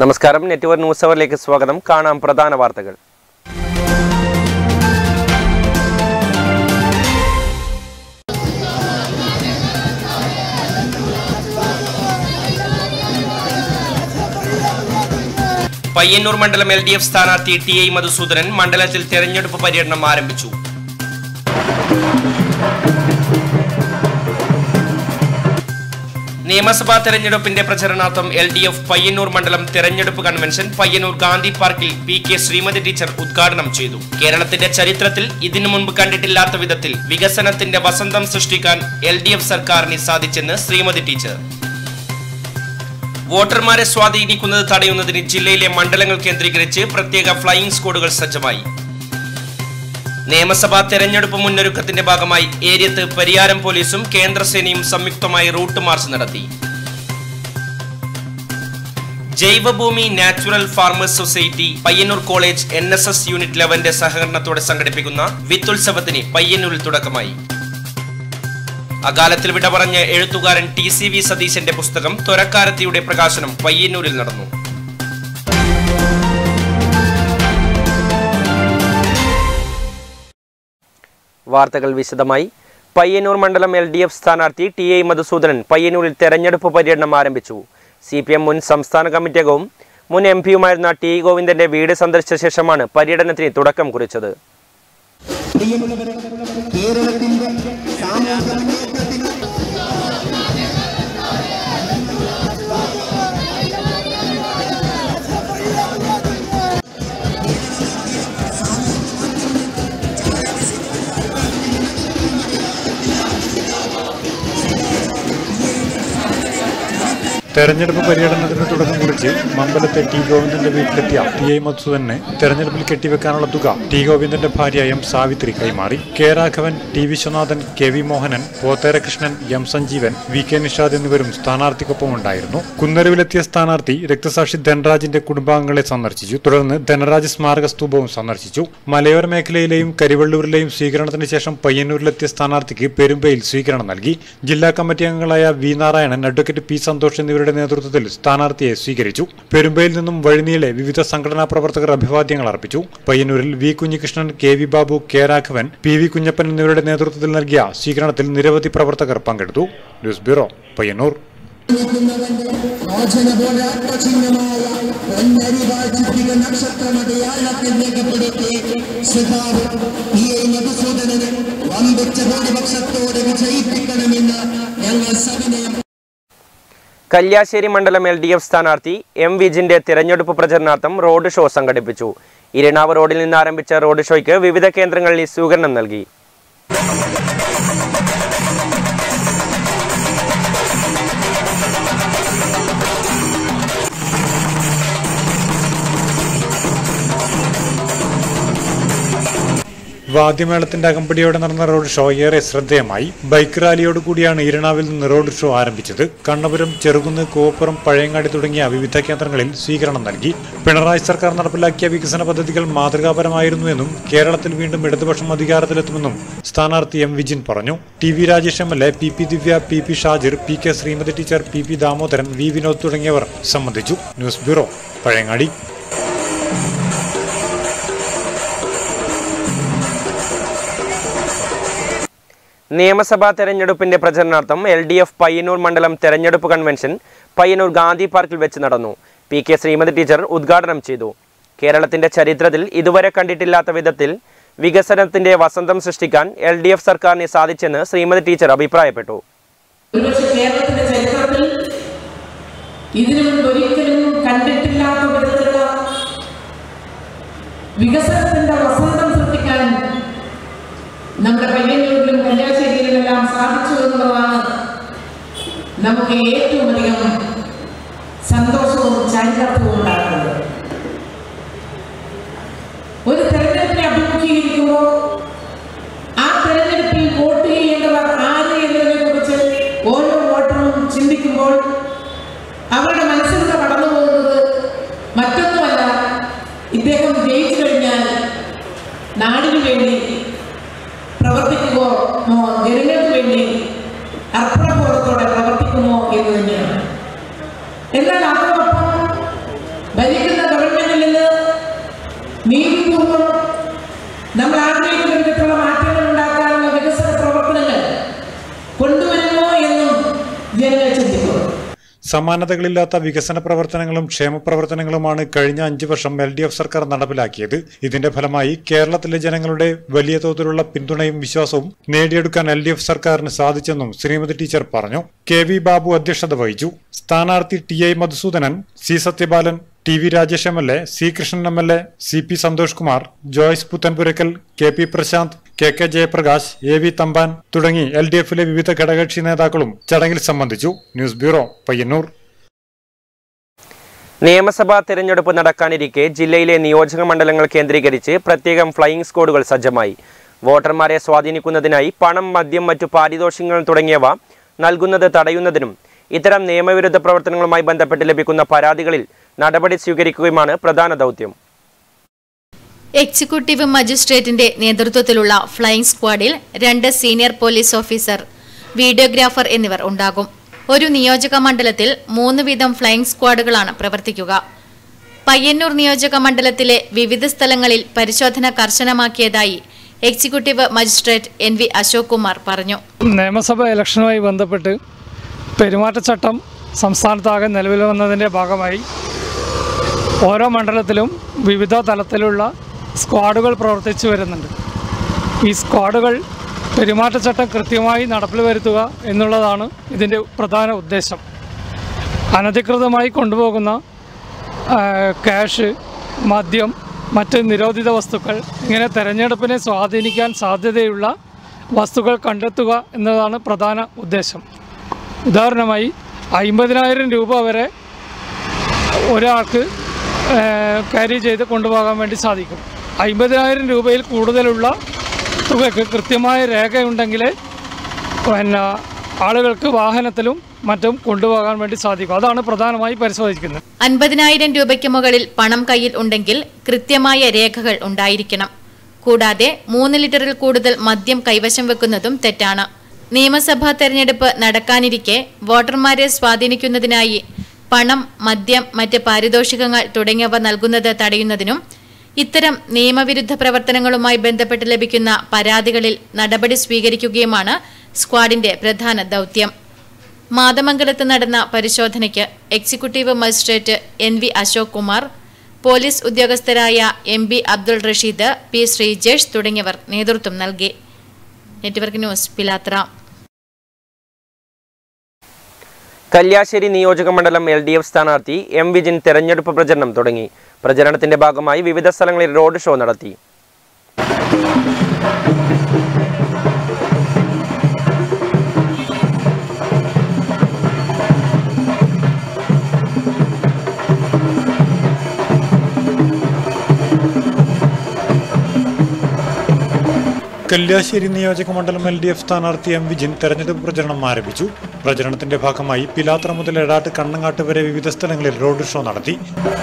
നമസ്കാരം network news അവറിലേക്ക് സ്വാഗതം കാണാം പ്രധാന വാർത്തകൾ പയ്യന്നൂർ മണ്ഡലം എൽ ഡി എഫ് സ്ഥാനാർത്ഥി ടി ഐ മധുസൂദനൻ മണ്ഡലത്തിൽ തെരഞ്ഞെടുപ്പ് പര്യടനം ആരംഭിച്ചു നിയമസഭാ തെരഞ്ഞെടുപ്പിന്റെ പ്രചരണാർത്ഥം എൽ ഡി എഫ് പയ്യന്നൂർ മണ്ഡലം തെരഞ്ഞെടുപ്പ് കൺവെൻഷൻ പയ്യന്നൂർ ഗാന്ധി പാർക്കിൽ പി കെ ശ്രീമതി ടീച്ചർ ഉദ്ഘാടനം ചെയ്തു കേരളത്തിന്റെ ചരിത്രത്തിൽ ഇതിനു മുൻപ് കണ്ടിട്ടില്ലാത്ത വിധത്തിൽ വികസനത്തിന്റെ വസന്തം സൃഷ്ടിക്കാൻ എൽ ഡി എഫ് സർക്കാരിന് സാധിച്ചെന്ന് ശ്രീമതി ടീച്ചർ വോട്ടർമാരെ സ്വാധീനിക്കുന്നത് തടയുന്നതിന് ജില്ലയിലെ മണ്ഡലങ്ങൾ കേന്ദ്രീകരിച്ച് പ്രത്യേക ഫ്ലൈയിംഗ് സ്ക്വാഡുകൾ സജ്ജമായി നിയമസഭാ തെരഞ്ഞെടുപ്പ് മുന്നൊരുക്കത്തിന്റെ ഭാഗമായി ഏര്യത്ത് പരിയാരം പോലീസും കേന്ദ്രസേനയും സംയുക്തമായി റൂട്ട് മാർച്ച് നടത്തി Jaivabhoomi natural farmers society Payyanur college N S S unit ലെവന്റെ സഹകരണത്തോടെ സംഘടിപ്പിക്കുന്ന വിത്തുത്സവത്തിന് പയ്യന്നൂരിൽ തുടക്കമായി അകാലത്തിൽ വിട പറഞ്ഞ എഴുത്തുകാരൻ ടി സി വി സതീശന്റെ പുസ്തകം ത്വരക്കാരത്തിയുടെ പ്രകാശനം പയ്യന്നൂരിൽ നടന്നു വാർത്തകൾ വിശദമായി പയ്യന്നൂർ മണ്ഡലം എൽ ഡി എഫ് സ്ഥാനാർത്ഥി ടി ഐ മധുസൂദനൻ പയ്യന്നൂരിൽ തെരഞ്ഞെടുപ്പ് പര്യടനം ആരംഭിച്ചു സി പി എം മുൻ സംസ്ഥാന കമ്മിറ്റി അംഗവും മുൻ എം പിയുമായിരുന്ന ടി ഗോവിന്ദന്റെ വീട് സന്ദർശിച്ച ശേഷമാണ് പര്യടനത്തിന് തുടക്കം കുറിച്ചത് പ്രിയമുള്ളവരെ കേരളത്തിന്റെ സാമൂഹ്യ മുന്നേറ്റത്തിന് തെരഞ്ഞെടുപ്പ് പര്യടനത്തിന് തുടക്കം കുറിച്ച് മമ്പലത്തെ ടി ഗോവിന്ദന്റെ വീട്ടിലെത്തിയ ടി ഐ മധുസൂദനെ തെരഞ്ഞെടുപ്പിൽ കെട്ടിവെക്കാനുള്ള തുക ടി ഗോവിന്ദന്റെ ഭാര്യ എം സാവിത്രി കൈമാറി K Raghavan T Viswanathan K V Mohanan Potherakrishnan M Sanjeevan V K Nishad എന്നിവരും സ്ഥാനാർത്ഥിക്കൊപ്പം ഉണ്ടായിരുന്നു കുന്നരുവിലെത്തിയ സ്ഥാനാർത്ഥി രക്തസാക്ഷി ധനരാജിന്റെ കുടുംബാംഗങ്ങളെ സന്ദർശിച്ചു തുടർന്ന് ധനരാജ് സ്മാരക സ്തൂപവും സന്ദർശിച്ചു മലയോര മേഖലയിലെയും കരിവള്ളൂരിലെയും സ്വീകരണത്തിന് ശേഷം പയ്യന്നൂരിലെത്തിയ സ്ഥാനാർത്ഥിക്ക് പെരുമ്പയിൽ സ്വീകരണം നൽകി ജില്ലാ കമ്മിറ്റി അംഗങ്ങളായ V Narayanan advocate P Santhosh എന്നിവരുടെ നേതൃത്വത്തിൽ സ്ഥാനാർത്ഥിയെ സ്വീകരിച്ചു പെരുമ്പയിൽ നിന്നും വഴിനീളെ വിവിധ സംഘടനാ പ്രവർത്തകർ അഭിവാദ്യങ്ങൾ അർപ്പിച്ചു പയ്യന്നൂരിൽ V Kunhikrishnan K V Babu K Raghavan P V Kunhappan എന്നിവരുടെ നേതൃത്വത്തിൽ നൽകിയ സ്വീകരണത്തിൽ നിരവധി പ്രവർത്തകർ പങ്കെടുത്തു ന്യൂസ് ബ്യൂറോ പയ്യന്നൂർ മോചന പോരാട്ട ചിഹ്നമായ പൊന്നരിവാൾ ചുറ്റിക നക്ഷത്രമടയാളത്തിൽ രേഖപ്പെടുത്തി സഖാവ് ഈ മധുസൂദനന് വമ്പിച്ച ഭൂരിപക്ഷത്തോടെ വിജയിപ്പിക്കണമെന്ന് ഞങ്ങൾ സവിനയം കല്യാശ്ശേരി മണ്ഡലം എൽ ഡി എഫ് സ്ഥാനാർത്ഥി എം വിജിന്റെ തിരഞ്ഞെടുപ്പ് പ്രചരണാർത്ഥം റോഡ് ഷോ സംഘടിപ്പിച്ചു ഇരിണാവ് റോഡിൽ നിന്ന് ആരംഭിച്ച റോഡ് ഷോയ്ക്ക് വിവിധ കേന്ദ്രങ്ങളിൽ സ്വീകരണം നൽകി വാദ്യമേളത്തിന്റെ അകമ്പടിയോടെ നടന്ന റോഡ് ഷോ ഏറെ ശ്രദ്ധേയമായി ബൈക്ക് റാലിയോട് കൂടിയാണ് ഇരണാവിൽ നിന്ന് റോഡ് ഷോ ആരംഭിച്ചത് കണ്ണപുരം ചെറുകുന്ന് കോപ്പുറം പഴയങ്ങാടി തുടങ്ങിയ വിവിധ കേന്ദ്രങ്ങളിൽ സ്വീകരണം നൽകി പിണറായി സർക്കാർ നടപ്പിലാക്കിയ വികസന പദ്ധതികൾ മാതൃകാപരമായിരുന്നുവെന്നും കേരളത്തിൽ വീണ്ടും ഇടതുപക്ഷം അധികാരത്തിലെത്തുമെന്നും സ്ഥാനാർത്ഥി എം വിജിൻ പറഞ്ഞു T V Rajesh M L A P P Divya P P Shajir P K Sreemathi teacher P P Damodaran V Vinod തുടങ്ങിയവർ സംബന്ധിച്ചു ന്യൂസ് ബ്യൂറോ പഴയങ്ങാടി നിയമസഭാ തെരഞ്ഞെടുപ്പിന്റെ പ്രചരണാർത്ഥം എൽ ഡി എഫ് പയ്യന്നൂർ മണ്ഡലം തെരഞ്ഞെടുപ്പ് കൺവെൻഷൻ പയ്യന്നൂർ ഗാന്ധി പാർക്കിൽ വെച്ച് നടന്നു പി കെ ശ്രീമതി ടീച്ചർ ഉദ്ഘാടനം ചെയ്തു കേരളത്തിന്റെ ചരിത്രത്തിൽ ഇതുവരെ കണ്ടിട്ടില്ലാത്ത വിധത്തിൽ വികസനത്തിന്റെ വസന്തം സൃഷ്ടിക്കാൻ എൽ ഡി എഫ് സർക്കാരിന് സാധിച്ചെന്ന് ശ്രീമതി ടീച്ചർ അഭിപ്രായപ്പെട്ടു ഒരുപക്ഷെ കേരളത്തിന്റെ ചരിത്രത്തിൽ ഇതിനു മുൻപ് ഒരിക്കലും കണ്ടിട്ടില്ലാത്ത വിധത്തിലുള്ള വികസനത്തിന്റെ വസന്തം സൃഷ്ടിക്കാൻ നമ്മുടെ പയ്യന്നൂരിലും കല്യാശ്ശേരിയിലുമെല്ലാം സാധിച്ചു എന്നുള്ളതാണ് നമുക്ക് ഏറ്റവും അധികം സന്തോഷവും ചാരിതാർത്ഥ്യവും ഉണ്ടാക്കുന്നത് ഒരു തെരഞ്ഞെടുപ്പിനെ അഭിമുഖീകരിക്കുമ്പോൾ ആ തെരഞ്ഞെടുപ്പിൽ വോട്ട് ചെയ്യേണ്ടവർ ആര് എന്നതിനെ കുറിച്ച് ഓരോ വോട്ടറും ചിന്തിക്കുമ്പോൾ അവരുടെ മനസ്സിലൂടെ കടന്നു പോകുന്നത് മറ്റൊന്നുമല്ല ഇദ്ദേഹം ജയിച്ചു കഴിഞ്ഞാൽ നാടിനു വേണ്ടി പ്രവർത്തിക്കുമോ ജനങ്ങൾക്ക് വേണ്ടി അർപ്പണബോധത്തോടെ പ്രവർത്തിക്കുമോ എന്ന് തന്നെയാണ് എന്നാൽ അതോടൊപ്പം നീതിപൂർവം നമ്മൾ ആഗ്രഹിക്കുന്ന വിധത്തിലുള്ള മാറ്റങ്ങൾ ഉണ്ടാക്കാനുള്ള വികസന പ്രവർത്തനങ്ങൾ കൊണ്ടുവരുമോ എന്നും ജനങ്ങൾ ചിന്തിക്കും സമാനതകളില്ലാത്ത വികസന പ്രവർത്തനങ്ങളും ക്ഷേമ പ്രവർത്തനങ്ങളുമാണ് കഴിഞ്ഞ അഞ്ചു വർഷം എൽ ഡി എഫ് സർക്കാർ നടപ്പിലാക്കിയത് ഇതിന്റെ ഫലമായി കേരളത്തിലെ ജനങ്ങളുടെ വലിയ തോതിലുള്ള പിന്തുണയും വിശ്വാസവും നേടിയെടുക്കാൻ എൽ ഡി എഫ് സർക്കാരിന് സാധിച്ചെന്നും ശ്രീമതി ടീച്ചർ പറഞ്ഞു കെ വി ബാബു അധ്യക്ഷത വഹിച്ചു സ്ഥാനാർത്ഥി T I Madhusoodanan C Sathyapalan T V Rajesh M L A C Krishnan M L A C P Santhosh Kumar Joyce Puthenpurakkal K P Prasanth K K Jayaprakash A V Thampan തുടങ്ങി എൽ ഡി എഫിലെ വിവിധ ഘടകകക്ഷി നേതാക്കളും ചടങ്ങിൽ സംബന്ധിച്ചു ന്യൂസ് ബ്യൂറോ പയ്യന്നൂർ നിയമസഭാ തെരഞ്ഞെടുപ്പ് നടക്കാനിരിക്കെ ജില്ലയിലെ നിയോജക മണ്ഡലങ്ങൾ കേന്ദ്രീകരിച്ച് പ്രത്യേകം ഫ്ലൈയിംഗ് സ്ക്വാഡുകൾ സജ്ജമായി വോട്ടർമാരെ സ്വാധീനിക്കുന്നതിനായി പണം മദ്യം മറ്റു പാരിതോഷികങ്ങൾ തുടങ്ങിയവ നൽകുന്നത് തടയുന്നതിനും ഇത്തരം നിയമവിരുദ്ധ പ്രവർത്തനങ്ങളുമായി ബന്ധപ്പെട്ട് ലഭിക്കുന്ന പരാതികളിൽ നടപടി സ്വീകരിക്കുകയുമാണ് പ്രധാന ദൗത്യം എക്സിക്യൂട്ടീവ് മജിസ്ട്രേറ്റിന്റെ നേതൃത്വത്തിലുള്ള ഫ്ലൈയിംഗ് സ്ക്വാഡിൽ രണ്ട് സീനിയർ പോലീസ് ഓഫീസർ വീഡിയോഗ്രാഫർ എന്നിവർ ഉണ്ടാകും ഒരു നിയോജക മണ്ഡലത്തിൽ മൂന്ന് വീതം ഫ്ലൈയിംഗ് സ്ക്വാഡുകളാണ് പ്രവർത്തിക്കുക പയ്യന്നൂർ നിയോജക മണ്ഡലത്തിലെ വിവിധ സ്ഥലങ്ങളിൽ പരിശോധന കർശനമാക്കിയതായി executive magistrate N V Ashok Kumar പറഞ്ഞു നിയമസഭ ഇലക്ഷനുമായി ബന്ധപ്പെട്ട് പെരുമാറ്റച്ചട്ടം സംസ്ഥാനത്താകെ നിലവിൽ വന്നതിൻ്റെ ഭാഗമായി ഓരോ മണ്ഡലത്തിലും വിവിധ തലത്തിലുള്ള സ്ക്വാഡുകൾ പ്രവർത്തിച്ചു വരുന്നുണ്ട് ഈ സ്ക്വാഡുകൾ പെരുമാറ്റച്ചട്ടം കൃത്യമായി നടപ്പിൽ വരുത്തുക എന്നുള്ളതാണ് ഇതിൻ്റെ പ്രധാന ഉദ്ദേശം അനധികൃതമായി കൊണ്ടുപോകുന്ന ആ, ക്യാഷ് മദ്യം മറ്റ് നിരോധിത വസ്തുക്കൾ ഇങ്ങനെ തെരഞ്ഞെടുപ്പിനെ സ്വാധീനിക്കാൻ സാധ്യതയുള്ള വസ്തുക്കൾ കണ്ടെത്തുക എന്നതാണ് പ്രധാന ഉദ്ദേശം ഉദാഹരണമായി അമ്പതിനായിരം രൂപ വരെ ഒരാൾക്ക് ക്യാരി ചെയ്ത് കൊണ്ടുപോകാൻ വേണ്ടി സാധിക്കും അമ്പതിനായിരം രൂപയിൽ കൂടുതലുള്ള തുകയ്ക്ക് കൃത്യമായ രേഖയുണ്ടെങ്കിൽ പിന്നെ ആളുകൾക്ക് വാഹനത്തിലും മറ്റും കൊണ്ടുപോകാൻ വേണ്ടി സാധിക്കും അതാണ് പ്രധാനമായി പരിശോധിക്കുന്നത് അൻപതിനായിരം രൂപയ്ക്ക് മുകളിൽ പണം കയ്യിൽ ഉണ്ടെങ്കിൽ കൃത്യമായ രേഖകൾ ഉണ്ടായിരിക്കണം കൂടാതെ മൂന്ന് ലിറ്ററിൽ കൂടുതൽ മദ്യം കൈവശം വെക്കുന്നതും തെറ്റാണ് നിയമസഭാ തെരഞ്ഞെടുപ്പ് നടക്കാനിരിക്കെ വോട്ടർമാരെ സ്വാധീനിക്കുന്നതിനായി പണം മദ്യം മറ്റ് പാരിതോഷികങ്ങൾ തുടങ്ങിയവ നൽകുന്നത് തടയുന്നതിനും ഇത്തരം നിയമവിരുദ്ധ പ്രവർത്തനങ്ങളുമായി ബന്ധപ്പെട്ട് ലഭിക്കുന്ന പരാതികളിൽ നടപടി സ്വീകരിക്കുകയുമാണ് സ്ക്വാഡിന്റെ പ്രധാന ദൗത്യം മാതമംഗലത്ത് നടന്ന പരിശോധനയ്ക്ക് executive magistrate N V Ashok Kumar police ഉദ്യോഗസ്ഥരായ M B Abdul Rasheed P Sreejesh തുടങ്ങിയവർ നേതൃത്വം നൽകി നെറ്റ്വർക്ക് ന്യൂസ് പിലാത്ര കല്യാശ്ശേരി നിയോജക മണ്ഡലം എൽ ഡി എഫ് സ്ഥാനാർത്ഥി എം വിജിൻ തെരഞ്ഞെടുപ്പ് പ്രചരണം തുടങ്ങി പ്രചരണത്തിന്റെ ഭാഗമായി വിവിധ സ്ഥലങ്ങളിൽ റോഡ് ഷോ നടത്തി കല്യാശ്ശേരി നിയോജക മണ്ഡലം എൽ ഡി എഫ് സ്ഥാനാർത്ഥി എം വിജിൻ തെരഞ്ഞെടുപ്പ് പ്രചരണം ആരംഭിച്ചു പ്രചരണത്തിന്റെ ഭാഗമായി പിലാത്ര മുതൽ എടാട്ട് കണ്ണങ്ങാട്ട് വരെ വിവിധ സ്ഥലങ്ങളിൽ റോഡ് ഷോ നടത്തി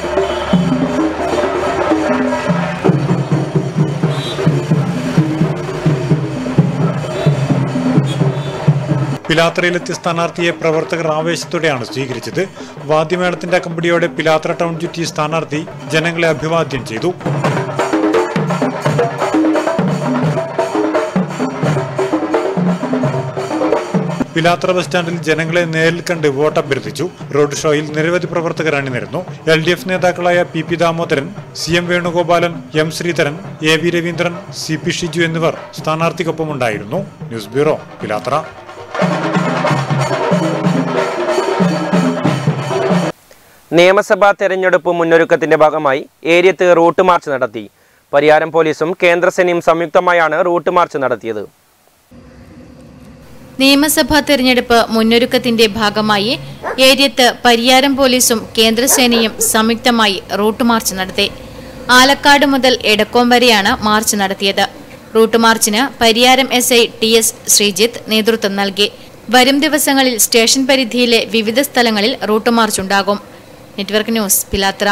പിലാത്രയിലെത്തിയ സ്ഥാനാർത്ഥിയെ പ്രവർത്തകർ ആവേശത്തോടെയാണ് സ്വീകരിച്ചത് വാദ്യമേളത്തിന്റെ അകമ്പടിയോടെ പിലാത്ര ടൗൺ ചുറ്റി സ്ഥാനാർത്ഥി ജനങ്ങളെ അഭിവാദ്യം ചെയ്തു പിലാത്ര ബസ് സ്റ്റാൻഡിൽ ജനങ്ങളെ നേരിൽ കണ്ട് വോട്ട് അഭ്യർത്ഥിച്ചു റോഡ് ഷോയിൽ നിരവധി പ്രവർത്തകർ അണിനിരന്നു എൽ ഡി എഫ് നേതാക്കളായ P P Damodaran C M Venugopalan M Sreedharan A V Raveendran C P Shiju എന്നിവർ സ്ഥാനാർത്ഥിക്കൊപ്പമുണ്ടായിരുന്നു ന്യൂസ് ബ്യൂറോ പിലാത്ര നിയമസഭാ തെരഞ്ഞെടുപ്പ് മുന്നൊരുക്കത്തിന്റെ ഭാഗമായി ഏരിയത്ത് റൂട്ട് മാർച്ച് നടത്തി പരിയാരം പോലീസും കേന്ദ്രസേനയും സംയുക്തമായാണ് റൂട്ട് മാർച്ച് നടത്തിയത് നിയമസഭാ തെരഞ്ഞെടുപ്പ് മുന്നൊരുക്കത്തിന്റെ ഭാഗമായി ഏര്യത്ത് പരിയാരം പോലീസും കേന്ദ്രസേനയും സംയുക്തമായി റൂട്ട് മാർച്ച് നടത്തി ആലക്കാട് മുതൽ എടക്കോം വരെയാണ് മാർച്ച് നടത്തിയത് റൂട്ട് മാർച്ചിന് Pariyaram S I T S Sreejith നേതൃത്വം നൽകി വരും ദിവസങ്ങളിൽ സ്റ്റേഷൻ പരിധിയിലെ വിവിധ സ്ഥലങ്ങളിൽ റൂട്ട് മാർച്ച് ഉണ്ടാകും network news Pilathara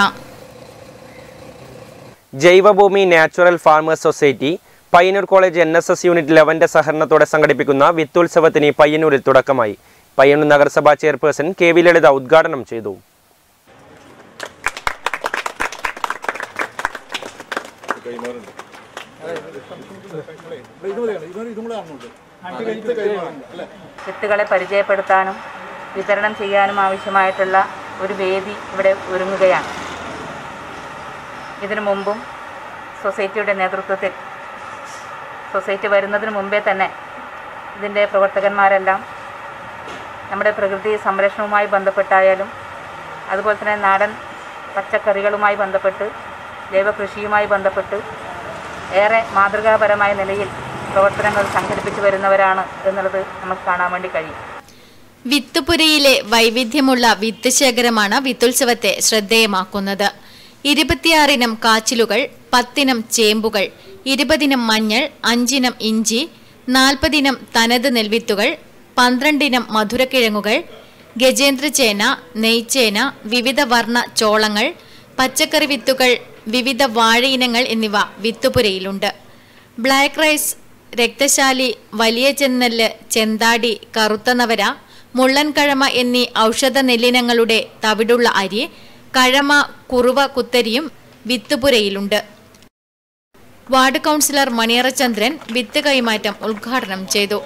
Jaivabhoomi natural farmers society Payyanur college N S S unit ലെവന്റെ സഹകരണത്തോടെ സംഘടിപ്പിക്കുന്ന വിത്തുത്സവത്തിന് പയ്യന്നൂരിൽ തുടക്കമായി പയ്യന്നൂർ നഗരസഭാ ചെയർപേഴ്സൺ കെ വി ലളിത ഉദ്ഘാടനം ചെയ്തു വിത്തുകളെ പരിചയപ്പെടുത്താനും വിതരണം ചെയ്യാനും ആവശ്യമായിട്ടുള്ള ഒരു വേദി ഇവിടെ ഒരുങ്ങുകയാണ് ഇതിനു മുമ്പും സൊസൈറ്റിയുടെ നേതൃത്വത്തിൽ സൊസൈറ്റി വരുന്നതിന് മുമ്പേ തന്നെ ഇതിൻ്റെ പ്രവർത്തകന്മാരെല്ലാം നമ്മുടെ പ്രകൃതി സംരക്ഷണവുമായി ബന്ധപ്പെട്ടായാലും അതുപോലെ തന്നെ നാടൻ പച്ചക്കറികളുമായി ബന്ധപ്പെട്ട് ജൈവകൃഷിയുമായി ബന്ധപ്പെട്ട് ഏറെ മാതൃകാപരമായ നിലയിൽ പ്രവർത്തനങ്ങൾ സംഘടിപ്പിച്ചു വരുന്നവരാണ് എന്നുള്ളത് നമുക്ക് കാണാൻ വേണ്ടി കഴിയും വിത്തുപുരയിലെ വൈവിധ്യമുള്ള വിത്ത് ശേഖരമാണ് വിത്തുത്സവത്തെ ശ്രദ്ധേയമാക്കുന്നത് ഇരുപത്തിയാറിനം കാച്ചിലുകൾ പത്തിനം ചേമ്പുകൾ ഇരുപതിനം മഞ്ഞൾ അഞ്ചിനം ഇഞ്ചി നാൽപ്പതിനം തനത് നെൽവിത്തുകൾ പന്ത്രണ്ടിനം മധുരക്കിഴങ്ങുകൾ ഗജേന്ദ്രചേന നെയ്ച്ചേന വിവിധ വർണ്ണ ചോളങ്ങൾ പച്ചക്കറി വിത്തുകൾ വിവിധ വാഴയിനങ്ങൾ എന്നിവ വിത്തുപുരയിലുണ്ട് ബ്ലാക്ക് റൈസ് രക്തശാലി വലിയ ചെന്നല്ല് ചെന്താടി കറുത്ത നവര മുള്ളൻ കഴമ എന്നീ ഔഷധ നെല്ലിനങ്ങളുടെ തവിടുള്ള അരി കഴമ കുറുവ കുത്തരിയും വിത്തുപുരയിലുണ്ട് വാർഡ് കൗൺസിലർ മണിയറചന്ദ്രൻ വിത്ത് കൈമാറ്റം ഉദ്ഘാടനം ചെയ്തു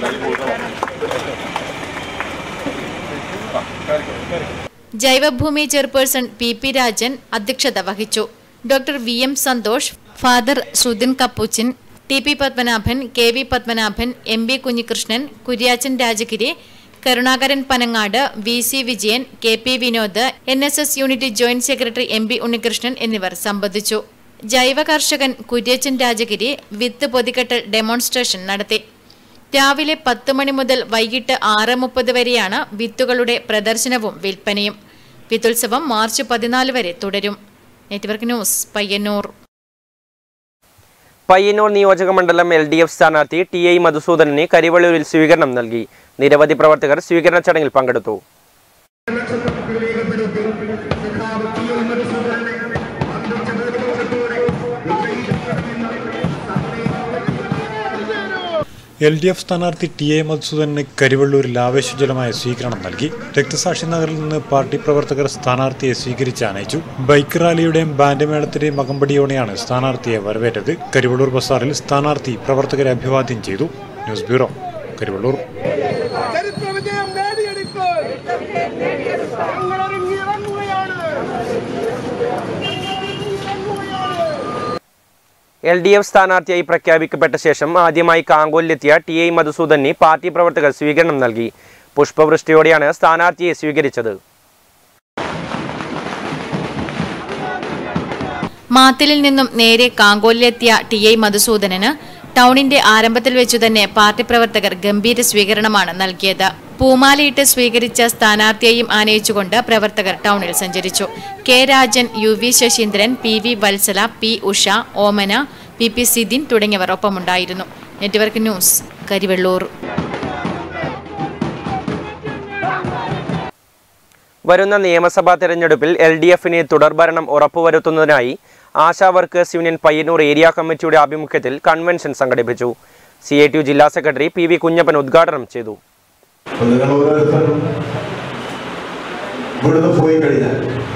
Jaivabhoomi chairperson P P Rajan അധ്യക്ഷത വഹിച്ചു doctor V M Santhosh father Sudin Capuchin T P Padmanabhan K V Padmanabhan M B Kunhikrishnan Kuriachan Rajagiri Karunakaran Panangad V C Vijayan K P Vinod N S S unit joint secretary M B Unnikrishnan എന്നിവർ സംബന്ധിച്ചു ജൈവ കർഷകൻ കുര്യച്ചൻ രാജഗിരി വിത്ത് പൊതിക്കെട്ടൽ ഡെമോൺസ്ട്രേഷൻ നടത്തി രാവിലെ പത്ത് മണി മുതൽ വൈകിട്ട് ആറ് മുപ്പത് വരെയാണ് വിത്തുകളുടെ പ്രദർശനവും വിൽപ്പനയും വിത്തുത്സവം മാർച്ച് പതിനാല് വരെ തുടരും നെറ്റ്വർക്ക് ന്യൂസ് പയ്യന്നൂർ പയ്യന്നൂർ നിയോജക മണ്ഡലം എൽ ഡി എഫ് സ്ഥാനാർത്ഥി ടി ഐ മധുസൂദനന് കരിവള്ളൂരിൽ സ്വീകരണം നൽകി നിരവധി പ്രവർത്തകർ സ്വീകരണ ചടങ്ങിൽ പങ്കെടുത്തു എൽ ഡി എഫ് സ്ഥാനാർത്ഥി ടി എ മധുസൂദനന് കരിവള്ളൂരിൽ ആവേശജലമായ സ്വീകരണം നൽകി രക്തസാക്ഷി നഗറിൽ നിന്ന് പാർട്ടി പ്രവർത്തകർ സ്ഥാനാർത്ഥിയെ സ്വീകരിച്ച് ആനയിച്ചു ബൈക്ക് റാലിയുടെയും ബാൻഡ് മേളത്തിന്റെയും അകമ്പടിയോടെയാണ് സ്ഥാനാർത്ഥിയെ വരവേറ്റത് കരിവള്ളൂർ ബസാറിൽ സ്ഥാനാർത്ഥി പ്രവർത്തകരെ അഭിവാദ്യം ചെയ്തു ന്യൂസ് ബ്യൂറോ കരിവള്ളൂർ ചരിത്ര വിജയം നേടിയെടുക്കാൻ ഞങ്ങൾ ഒരുങ്ങിയിറങ്ങുകയാണ് എൽ ഡി എഫ് സ്ഥാനാർത്ഥിയായി പ്രഖ്യാപിക്കപ്പെട്ട ശേഷം ആദ്യമായി കാങ്കോലിലെത്തിയ ടി ഐ മധുസൂദന് പാർട്ടി പ്രവർത്തകർ സ്വീകരണം നൽകി പുഷ്പവൃഷ്ടിയോടെയാണ് സ്ഥാനാർത്ഥിയെ സ്വീകരിച്ചത് മാത്തിലിൽ നിന്നും നേരെ കാങ്കോലിലെത്തിയ ടി ഐ മധുസൂദനന് ടൗണിന്റെ ആരംഭത്തിൽ വെച്ചു തന്നെ പാർട്ടി പ്രവർത്തകർ ഗംഭീര സ്വീകരണമാണ് നൽകിയത് പൂമാലയിട്ട് സ്വീകരിച്ച സ്ഥാനാർത്ഥിയെയും ആനയിച്ചുകൊണ്ട് പ്രവർത്തകർ ടൗണിൽ സഞ്ചരിച്ചു K Rajan U V Sasheendran P V Vatsala P Usha Omana P P Sidin തുടങ്ങിയവർ ഒപ്പമുണ്ടായിരുന്നു നെറ്റ്വർക്ക് ന്യൂസ് കരിവെള്ളൂർ വരുന്ന നിയമസഭാ തെരഞ്ഞെടുപ്പിൽ എൽ ഡി എഫിന് തുടർഭരണം ഉറപ്പുവരുത്തുന്നതിനായി Asha workers union Payyanur area കമ്മിറ്റിയുടെ ആഭിമുഖ്യത്തിൽ കൺവെൻഷൻ സംഘടിപ്പിച്ചു സി ഐ ടി യു ജില്ലാ സെക്രട്ടറി പി വി കുഞ്ഞപ്പൻ ഉദ്ഘാടനം ചെയ്തു അപ്പോൾ നിങ്ങൾ ഓരോരുത്തരും ഇവിടുന്ന് പോയി കഴിഞ്ഞാൽ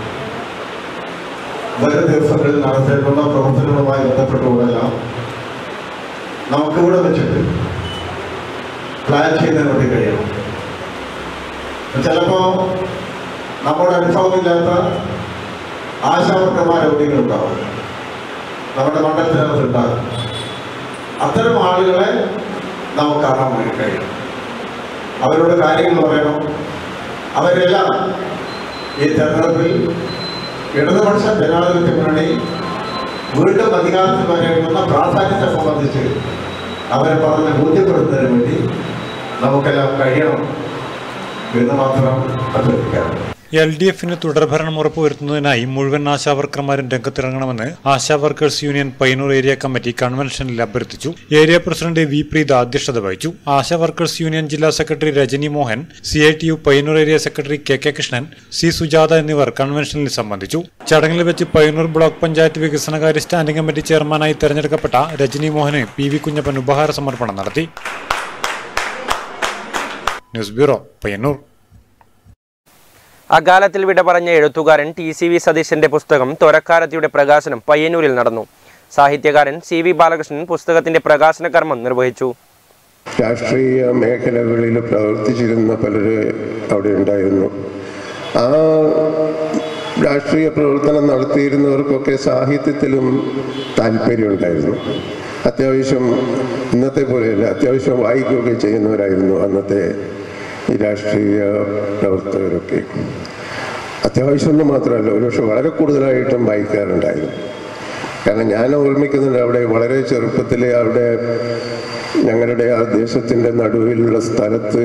വരും ദിവസങ്ങളിൽ നടത്തേണ്ടുന്ന പ്രവർത്തനങ്ങളുമായി ബന്ധപ്പെട്ടുകൊണ്ടെല്ലാം നമുക്കിവിടെ വെച്ചിട്ട് പ്ലാൻ ചെയ്യുന്നതിന് വേണ്ടി കഴിയണം ചിലപ്പോൾ നമ്മുടെ അനുഭവമില്ലാത്ത ആശാവർക്കന്മാർ എവിടെയെങ്കിലും ഉണ്ടാവും നമ്മുടെ മണ്ഡലത്തിനകത്ത് ഉണ്ടാകും അത്തരം ആളുകളെ നമുക്ക് കാണാൻ വേണ്ടി കഴിയണം അവരോട് കാര്യങ്ങൾ പറയണം അവരെല്ലാം ഈ തെരഞ്ഞെടുപ്പിൽ ഇടതുപക്ഷ ജനാധിപത്യ മുന്നണി വീണ്ടും അധികാരത്തിൽ വരേണ്ടുന്ന പ്രാധാന്യത്തെ സംബന്ധിച്ച് അവരെ പറഞ്ഞ് ബോധ്യപ്പെടുത്തുന്നതിന് വേണ്ടി നമുക്കെല്ലാം കഴിയണം എന്ന് മാത്രം അഭ്യർത്ഥിക്കാം എൽ ഡി എഫിന് തുടർഭരണം ഉറപ്പുവരുത്തുന്നതിനായി മുഴുവൻ ആശാവർക്കർമാരും രംഗത്തിറങ്ങണമെന്ന് Asha workers union Payyanur area committee കൺവെൻഷനിൽ അഭ്യർത്ഥിച്ചു ഏരിയ പ്രസിഡന്റ് വി പ്രീത അധ്യക്ഷത വഹിച്ചു ആശാ വർക്കേഴ്സ് യൂണിയൻ ജില്ലാ secretary Rajani Mohan C I T U Payyanur area secretary K K Krishnan C Sujatha എന്നിവർ കൺവെൻഷനിൽ സംബന്ധിച്ചു ചടങ്ങിൽ വെച്ച് പയ്യന്നൂർ ബ്ലോക്ക് പഞ്ചായത്ത് വികസനകാര്യ സ്റ്റാൻഡിംഗ് കമ്മിറ്റി ചെയർമാനായി തെരഞ്ഞെടുക്കപ്പെട്ട രജനി മോഹന് പി വി കുഞ്ഞപ്പൻ ഉപഹാര സമർപ്പണം നടത്തി ന്യൂസ് ബ്യൂറോ പയ്യന്നൂർ അകാലത്തിൽ വിട പറഞ്ഞ എഴുത്തുകാരൻ ടി സി വി സതീശന്റെ പുസ്തകം തൊരക്കാരത്തിയുടെ പ്രകാശനം പയ്യന്നൂരിൽ നടന്നു സാഹിത്യകാരൻ സി വി ബാലകൃഷ്ണൻ പുസ്തകത്തിന്റെ പ്രകാശന കർമ്മം നിർവഹിച്ചു രാഷ്ട്രീയ മേഖലകളിൽ പ്രവർത്തിച്ചിരുന്ന പലര് അവിടെ ഉണ്ടായിരുന്നു ആ രാഷ്ട്രീയ പ്രവർത്തനം നടത്തിയിരുന്നവർക്കൊക്കെ സാഹിത്യത്തിലും താല്പര്യമുണ്ടായിരുന്നു അത്യാവശ്യം ഇന്നത്തെ പോലെയല്ല അത്യാവശ്യം വായിക്കുകയൊക്കെ ചെയ്യുന്നവരായിരുന്നു അന്നത്തെ ഈ രാഷ്ട്രീയ പ്രവർത്തകരൊക്കെ അത്യാവശ്യം ഒന്നും മാത്രമല്ല ഒരുപക്ഷെ വളരെ കൂടുതലായിട്ടും വായിക്കാറുണ്ടായിരുന്നു കാരണം ഞാൻ ഓർമ്മിക്കുന്നുണ്ട് അവിടെ വളരെ ചെറുപ്പത്തിലെ അവിടെ ഞങ്ങളുടെ ആ ദേശത്തിൻ്റെ നടുവിലുള്ള സ്ഥലത്ത്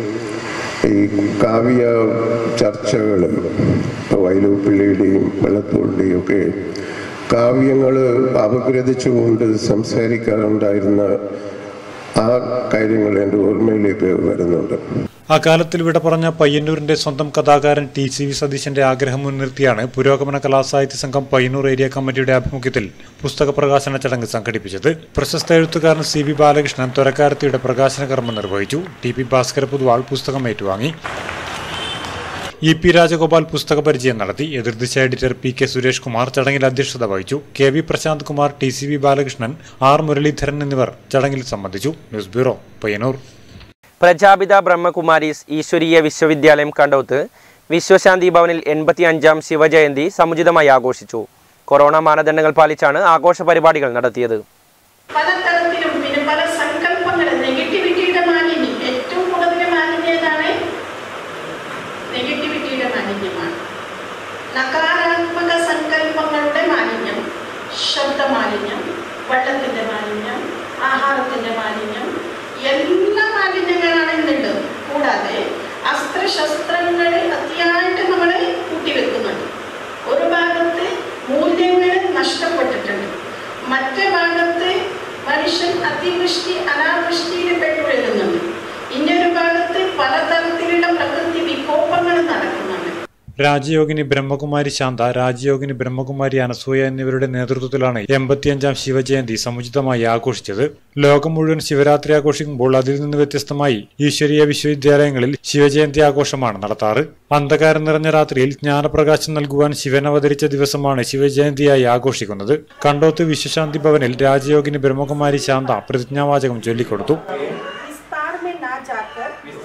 ഈ കാവ്യ ചർച്ചകൾ ഇപ്പോൾ വൈലൂപ്പിള്ളിയുടെയും വെള്ളത്തോളിൻ്റെയും ഒക്കെ കാവ്യങ്ങൾ അപഗ്രഥിച്ചുകൊണ്ട് സംസാരിക്കാറുണ്ടായിരുന്ന ആ കാര്യങ്ങൾ എൻ്റെ ഓർമ്മയിലേക്ക് വരുന്നുണ്ട് അക്കാലത്തിൽ വിട പറഞ്ഞ പയ്യന്നൂരിന്റെ സ്വന്തം കഥാകാരൻ ടി സി വി സതീശന്റെ ആഗ്രഹം മുൻനിർത്തിയാണ് പുരോഗമന കലാസാഹിത്യ സംഘം പയ്യന്നൂർ ഏരിയ കമ്മിറ്റിയുടെ ആഭിമുഖ്യത്തിൽ പുസ്തക പ്രകാശന ചടങ്ങ് സംഘടിപ്പിച്ചത് പ്രശസ്ത എഴുത്തുകാരൻ സി വി ബാലകൃഷ്ണൻ തുരക്കാരത്തിയുടെ പ്രകാശന കർമ്മം നിർവഹിച്ചു ടി പി ഭാസ്കര പുതുവാൾ പുസ്തകം ഏറ്റുവാങ്ങി ഇ പി രാജഗോപാൽ പുസ്തക പരിചയം നടത്തി Ethirdisha editor P K Suresh Kumar ചടങ്ങിൽ അധ്യക്ഷത വഹിച്ചു K V Prashanth Kumar T C V Balakrishnan R Muraleedharan എന്നിവർ ചടങ്ങിൽ സംബന്ധിച്ചു ന്യൂസ് ബ്യൂറോ പയ്യന്നൂർ പ്രജാപിത ബ്രഹ്മകുമാരീസ് ഈശ്വരീയ വിശ്വവിദ്യാലയം കണ്ടോത്ത് വിശ്വശാന്തി ഭവനിൽ എൺപത്തി അഞ്ചാം ശിവജയന്തി സമുചിതമായി ആഘോഷിച്ചു കൊറോണ മാനദണ്ഡങ്ങൾ പാലിച്ചാണ് ആഘോഷ പരിപാടികൾ നടത്തിയത് പലതരത്തിലും പിന്നെ പല സങ്കല്പങ്ങളും നെഗറ്റിവിറ്റിയുടെ മാലിന്യം ഏറ്റവും കൂടുതൽ മാലിന്യം ഏതാണ് നെഗറ്റിവിറ്റിയുടെ മാലിന്യമാണ് നകാരാത്മക സങ്കല്പങ്ങളുടെ മാലിന്യം ശബ്ദ മാലിന്യം വെള്ളത്തിന്റെ മാലിന്യം ആഹാരത്തിന്റെ മാലിന്യം എല്ലാ മാലിന്യങ്ങളാണ് ഇന്നുള്ളത് കൂടാതെ അസ്ത്രശസ്ത്രങ്ങൾ അത്യായിട്ട് നമ്മൾ കൂട്ടിവെക്കുന്നുണ്ട് ഒരു ഭാഗത്ത് മൂല്യങ്ങൾ നഷ്ടപ്പെട്ടിട്ടുണ്ട് മറ്റേ ഭാഗത്ത് മനുഷ്യൻ അതിവൃഷ്ടി അനാവൃഷ്ടിയിൽ പെട്ടുവരുന്നുണ്ട് ഇന്നൊരു ഭാഗത്ത് പലതരത്തിലുള്ള പ്രകൃതി വികോപങ്ങൾ നടക്കുന്നുണ്ട് രാജയോഗിനി ബ്രഹ്മകുമാരി ശാന്ത രാജയോഗിനി ബ്രഹ്മകുമാരി അനസൂയ എന്നിവരുടെ നേതൃത്വത്തിലാണ് എൺപത്തിയഞ്ചാം ശിവജയന്തി സമുചിതമായി ആഘോഷിച്ചത് ലോകം മുഴുവൻ ശിവരാത്രി ആഘോഷിക്കുമ്പോൾ അതിൽ നിന്ന് വ്യത്യസ്തമായി ഈശ്വരീയ വിശ്വവിദ്യാലയങ്ങളിൽ ശിവജയന്തി ആഘോഷമാണ് നടത്താറ് അന്ധകാരം നിറഞ്ഞ രാത്രിയിൽ ജ്ഞാനപ്രകാശം നൽകുവാൻ ശിവൻ അവതരിച്ച ദിവസമാണ് ശിവജയന്തിയായി ആഘോഷിക്കുന്നത് കണ്ടോത്ത് വിശ്വശാന്തി ഭവനിൽ രാജയോഗിനി ബ്രഹ്മകുമാരി ശാന്ത പ്രതിജ്ഞാവാചകം ചൊല്ലിക്കൊടുത്തു विस्तार में ना जाकर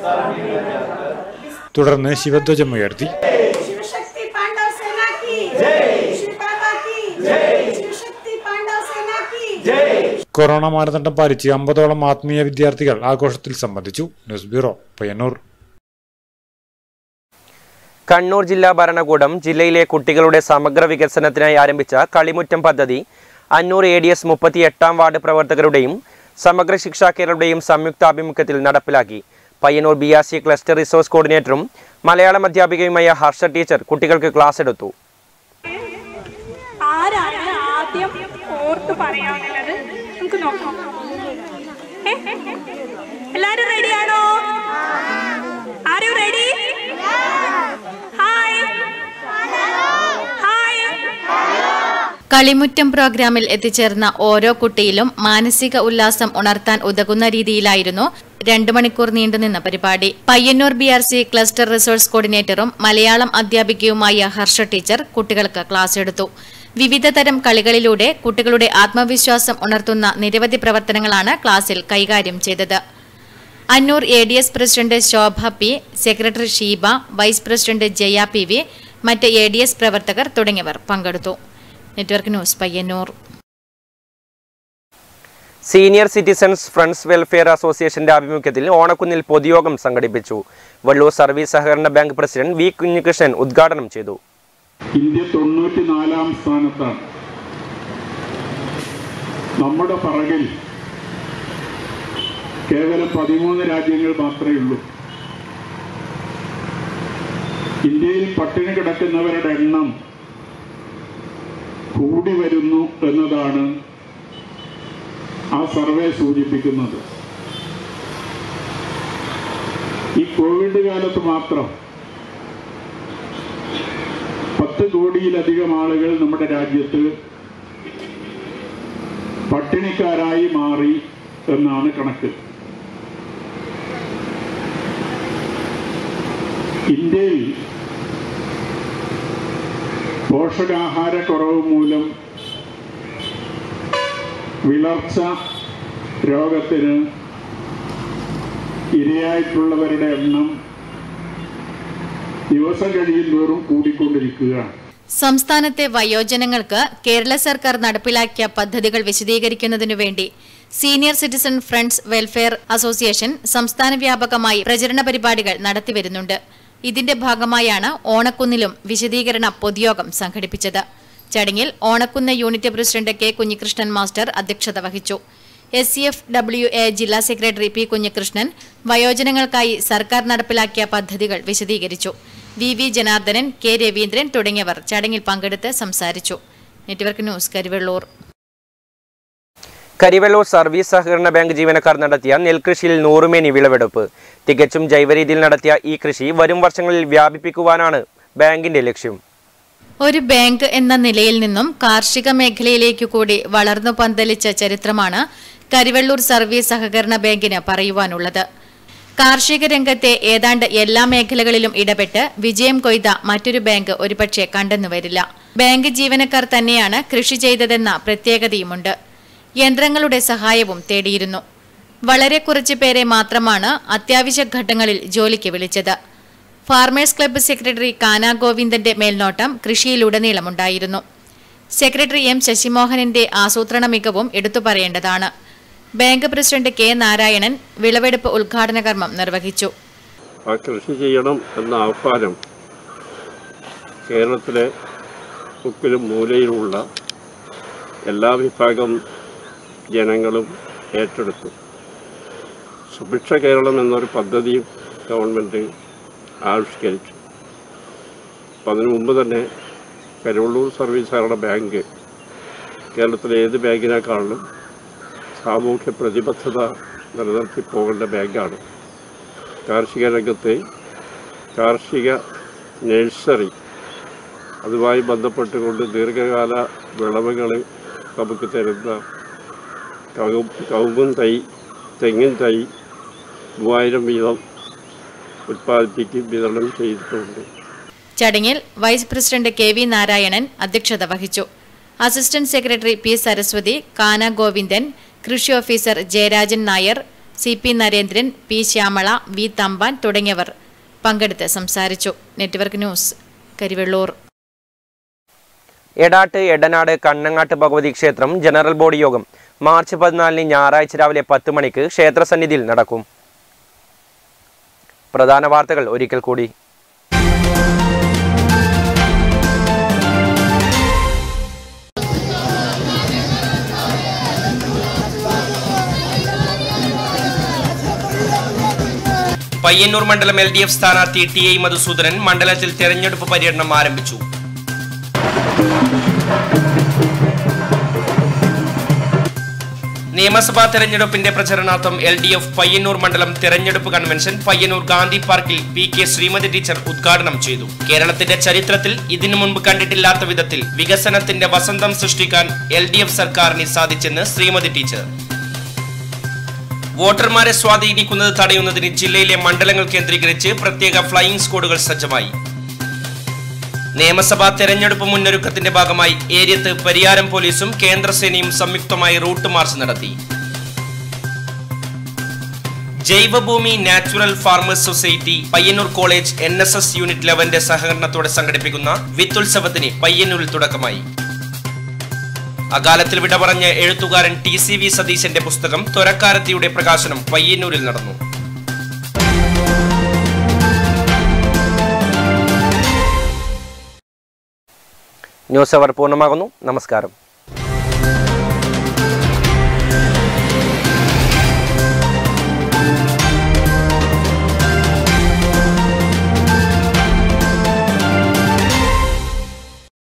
തുടർന്ന് ശിവധ്വജമുയർത്തി शिव शक्ति पांडव सेना की शिव बाबा की शिव शक्ति पांडव सेना की കൊറോണ മാനദണ്ഡം പാലിച്ച് അമ്പതോളം ആത്മീയ വിദ്യാർത്ഥികൾ ആഘോഷത്തിൽ സംബന്ധിച്ചു ന്യൂസ് ബ്യൂറോ പയ്യന്നൂർ കണ്ണൂർ ജില്ലാ ഭരണകൂടം ജില്ലയിലെ കുട്ടികളുടെ സമഗ്ര വികസനത്തിനായി ആരംഭിച്ച കളിമുറ്റം പദ്ധതി അന്നൂർ എ ഡി എസ് മുപ്പത്തി എട്ടാം വാർഡ് പ്രവർത്തകരുടെയും സമഗ്ര ശിക്ഷാ കേരളയുടെയും സംയുക്താഭിമുഖ്യത്തിൽ നടപ്പിലാക്കി Payyanur B R C cluster resource കോർഡിനേറ്ററും മലയാളം അധ്യാപികയുമായ ഹർഷ ടീച്ചർ കുട്ടികൾക്ക് ക്ലാസ് എടുത്തു ആരാണ് ആദ്യം ഓർത്ത് പറയാനുള്ളത് നമുക്ക് നോക്കാം ഏ? എല്ലാരും റെഡിയാണോ ആരും റെഡി ഹായ് ഹായ് കളിമുറ്റം പ്രോഗ്രാമിൽ എത്തിച്ചേർന്ന ഓരോ കുട്ടിയിലും മാനസിക ഉല്ലാസം ഉണർത്താൻ ഉതകുന്ന രീതിയിലായിരുന്നു രണ്ടു മണിക്കൂർ നീണ്ടുനിന്ന പരിപാടി Payyanur B R C cluster resource കോർഡിനേറ്ററും മലയാളം അധ്യാപികയുമായ ഹർഷ ടീച്ചർ കുട്ടികൾക്ക് ക്ലാസ് എടുത്തു വിവിധ തരം കളികളിലൂടെ കുട്ടികളുടെ ആത്മവിശ്വാസം ഉണർത്തുന്ന നിരവധി പ്രവർത്തനങ്ങളാണ് ക്ലാസ്സിൽ കൈകാര്യം ചെയ്തത് Annur A D S president Shobha P secretary Sheeba vice president Jaya P V മറ്റ് എ ഡി എസ് പ്രവർത്തകർ തുടങ്ങിയവർ പങ്കെടുത്തു network news Payyanur senior citizens friends welfare അസോസിയേഷന്റെ ആഭിമുഖ്യത്തിൽ ഓണക്കുന്നിൽ പൊതുയോഗം സംഘടിപ്പിച്ചു വള്ളൂർ സർവീസ് സഹകരണ ബാങ്ക് പ്രസിഡന്റ് വി കുഞ്ഞികൃഷ്ണൻ ഉദ്ഘാടനം ചെയ്തു ഇന്ത്യ തൊണ്ണൂറ്റിനാലാം സ്ഥാനത്താണ് നമ്മുടെ പറകിൽ കേവലം പതിമൂന്ന് രാജ്യങ്ങൾ മാത്രമേ ഉള്ളൂ ഇന്ത്യയിൽ പട്ടിണി കിടക്കുന്നവരുടെ എണ്ണം കൂടി വരുന്നു എന്നതാണ് ആ സർവേ സൂചിപ്പിക്കുന്നത് ഈ കോവിഡ് കാലത്ത് മാത്രം പത്ത് കോടിയിലധികം ആളുകൾ നമ്മുടെ രാജ്യത്ത് പട്ടിണിക്കാരായി മാറി എന്നാണ് കണക്ക് ഇന്ത്യയിൽ പോഷകാഹാരക്കുറവ് മൂലം വിളർച്ച രോഗത്തിന് ഇരയായിട്ടുള്ളവരുടെ എണ്ണം ദിവസം കഴിയും തോറും കൂടിക്കൊണ്ടിരിക്കുകയാണ് സംസ്ഥാനത്തെ വയോജനങ്ങൾക്ക് കേരള സർക്കാർ നടപ്പിലാക്കിയ പദ്ധതികൾ വിശദീകരിക്കുന്നതിനു വേണ്ടി senior citizen friends welfare association സംസ്ഥാന വ്യാപകമായി പ്രചരണ പരിപാടികൾ നടത്തിവരുന്നുണ്ട് ഇതിന്റെ ഭാഗമായാണ് ഓണക്കുന്നിലും വിശദീകരണ പൊതുയോഗം സംഘടിപ്പിച്ചത് ചടങ്ങിൽ Onakkunnu unit president K Kunhikrishnan master അധ്യക്ഷത വഹിച്ചു S C F W A ജില്ലാ സെക്രട്ടറി പി കുഞ്ഞികൃഷ്ണൻ വയോജനങ്ങൾക്കായി സർക്കാർ നടപ്പിലാക്കിയ പദ്ധതികൾ വിശദീകരിച്ചു V V Janardanan K Raveendran തുടങ്ങിയവർ ചടങ്ങിൽ പങ്കെടുത്ത് സംസാരിച്ചു network news Karivellur Karivellur service സഹകരണ ബാങ്ക് ജീവനക്കാർ നടത്തിയ നെൽകൃഷിയിൽ നൂറുമേനി വിളവെടുപ്പ് തികച്ചും ജൈവരീതിയിൽ നടത്തിയ ഈ കൃഷി വരും വർഷങ്ങളിൽ വ്യാപിപ്പിക്കുവാനാണ് ബാങ്കിന്റെ ലക്ഷ്യം ഒരു ബാങ്ക് എന്ന നിലയിൽ നിന്നും കാർഷിക മേഖലയിലേക്കു കൂടി വളർന്നു പന്തലിച്ച ചരിത്രമാണ് കരിവെള്ളൂർ സർവീസ് സഹകരണ ബാങ്കിന് പറയുവാനുള്ളത് കാർഷിക രംഗത്തെ ഏതാണ്ട് എല്ലാ മേഖലകളിലും ഇടപെട്ട് വിജയം കൊയ്ത മറ്റൊരു ബാങ്ക് ഒരുപക്ഷെ കണ്ടെന്നു വരില്ല ബാങ്ക് ജീവനക്കാർ തന്നെയാണ് കൃഷി ചെയ്തതെന്ന പ്രത്യേകതയുമുണ്ട് യന്ത്രങ്ങളുടെ സഹായവും തേടിയിരുന്നു വളരെ കുറച്ചു പേരെ മാത്രമാണ് അത്യാവശ്യ ഘട്ടങ്ങളിൽ ജോലിക്ക് വിളിച്ചത് ഫാർമേഴ്സ് ക്ലബ്ബ് സെക്രട്ടറി കാന ഗോവിന്ദന്റെ മേൽനോട്ടം കൃഷിയിലുടനീളമുണ്ടായിരുന്നു സെക്രട്ടറി എം ശശിമോഹനന്റെ ആസൂത്രണ മികവും എടുത്തു പറയേണ്ടതാണ് ബാങ്ക് പ്രസിഡന്റ് കെ നാരായണൻ വിളവെടുപ്പ് ഉദ്ഘാടന കർമ്മം നിർവഹിച്ചു ആ കൃഷി ചെയ്യണം എന്ന ആഹ്വാനം കേരളത്തിലെ മുക്കിലും മൂലയിലുമുള്ള എല്ലാ വിഭാഗം ജനങ്ങളും ഏറ്റെടുത്തു സുഭിക്ഷ കേരളം എന്നൊരു പദ്ധതിയും ഗവൺമെൻറ് ആവിഷ്കരിച്ചു അപ്പം അതിനു മുമ്പ് തന്നെ കരുവള്ളൂർ സർവീസ് സഹകരണ ബാങ്ക് കേരളത്തിലെ ഏത് ബാങ്കിനേക്കാളിലും സാമൂഹ്യ പ്രതിബദ്ധത നിലനിർത്തി പോകേണ്ട ബാങ്കാണ് കാർഷിക രംഗത്തെ കാർഷിക നഴ്സറി അതുമായി ബന്ധപ്പെട്ടുകൊണ്ട് ദീർഘകാല വിളവുകൾ നമുക്ക് തരുന്ന കൗ കവുങ്ങും തൈ തെങ്ങിൻ തൈ മൂവായിരം വീതം ഉൽപ്പാദിപ്പിക്കുകയും വിതരണം ചെയ്തിട്ടുണ്ട് ചടങ്ങിൽ vice president K V Narayanan അധ്യക്ഷത വഹിച്ചു assistant secretary P Saraswathi Kana Govindan കൃഷി officer Jayarajan Nair C P Narendran P Shyamala V Thampan തുടങ്ങിയവർ പങ്കെടുത്ത് സംസാരിച്ചു നെറ്റ്വർക്ക് ന്യൂസ് കരിവെള്ളൂർ എടാട്ട് എടനാട് കണ്ണങ്ങാട്ട് ഭഗവതി ക്ഷേത്രം ജനറൽ ബോഡി യോഗം മാർച്ച് പതിനാലിന് ഞായറാഴ്ച രാവിലെ പത്ത് മണിക്ക് ക്ഷേത്രസന്നിധിയിൽ നടക്കും പ്രധാന വാർത്തകൾ ഒരിക്കൽ കൂടി പയ്യന്നൂർ മണ്ഡലം എൽ ഡി എഫ് സ്ഥാനാർത്ഥി ടി ഐ മധുസൂദനൻ മണ്ഡലത്തിൽ തെരഞ്ഞെടുപ്പ് പര്യടനം ആരംഭിച്ചു നിയമസഭാ തെരഞ്ഞെടുപ്പിന്റെ പ്രചരണാർത്ഥം എൽ ഡി എഫ് പയ്യന്നൂർ മണ്ഡലം തെരഞ്ഞെടുപ്പ് കൺവെൻഷൻ പയ്യന്നൂർ ഗാന്ധി പാർക്കിൽ പി കെ ശ്രീമതി ടീച്ചർ ഉദ്ഘാടനം ചെയ്തു കേരളത്തിന്റെ ചരിത്രത്തിൽ ഇതിനു മുൻപ് കണ്ടിട്ടില്ലാത്ത വിധത്തിൽ വികസനത്തിന്റെ വസന്തം സൃഷ്ടിക്കാൻ എൽ ഡി എഫ് സർക്കാരിന് സാധിച്ചെന്ന് ശ്രീമതി ടീച്ചർ വോട്ടർമാരെ സ്വാധീനിക്കുന്നത് തടയുന്നതിന് ജില്ലയിലെ മണ്ഡലങ്ങൾ കേന്ദ്രീകരിച്ച് പ്രത്യേക ഫ്ലൈയിംഗ് സ്ക്വാഡുകൾ സജ്ജമായി നിയമസഭാ തെരഞ്ഞെടുപ്പ് മുന്നൊരുക്കത്തിന്റെ ഭാഗമായി ഏര്യത്ത് പരിയാരം പോലീസും കേന്ദ്രസേനയും സംയുക്തമായി റൂട്ട് മാർച്ച് നടത്തി Jaivabhoomi natural farmers society Payyanur college N S S unit ലെവന്റെ സഹകരണത്തോടെ സംഘടിപ്പിക്കുന്ന വിത്തുത്സവത്തിന് പയ്യന്നൂരിൽ തുടക്കമായി അകാലത്തിൽ വിട പറഞ്ഞ എഴുത്തുകാരൻ ടി സി വി സതീശന്റെ പുസ്തകം ത്വരക്കാരത്തിയുടെ പ്രകാശനം പയ്യന്നൂരിൽ നടന്നു ന്യൂസ് അവർ പൂർണ്ണമാകുന്നു നമസ്കാരം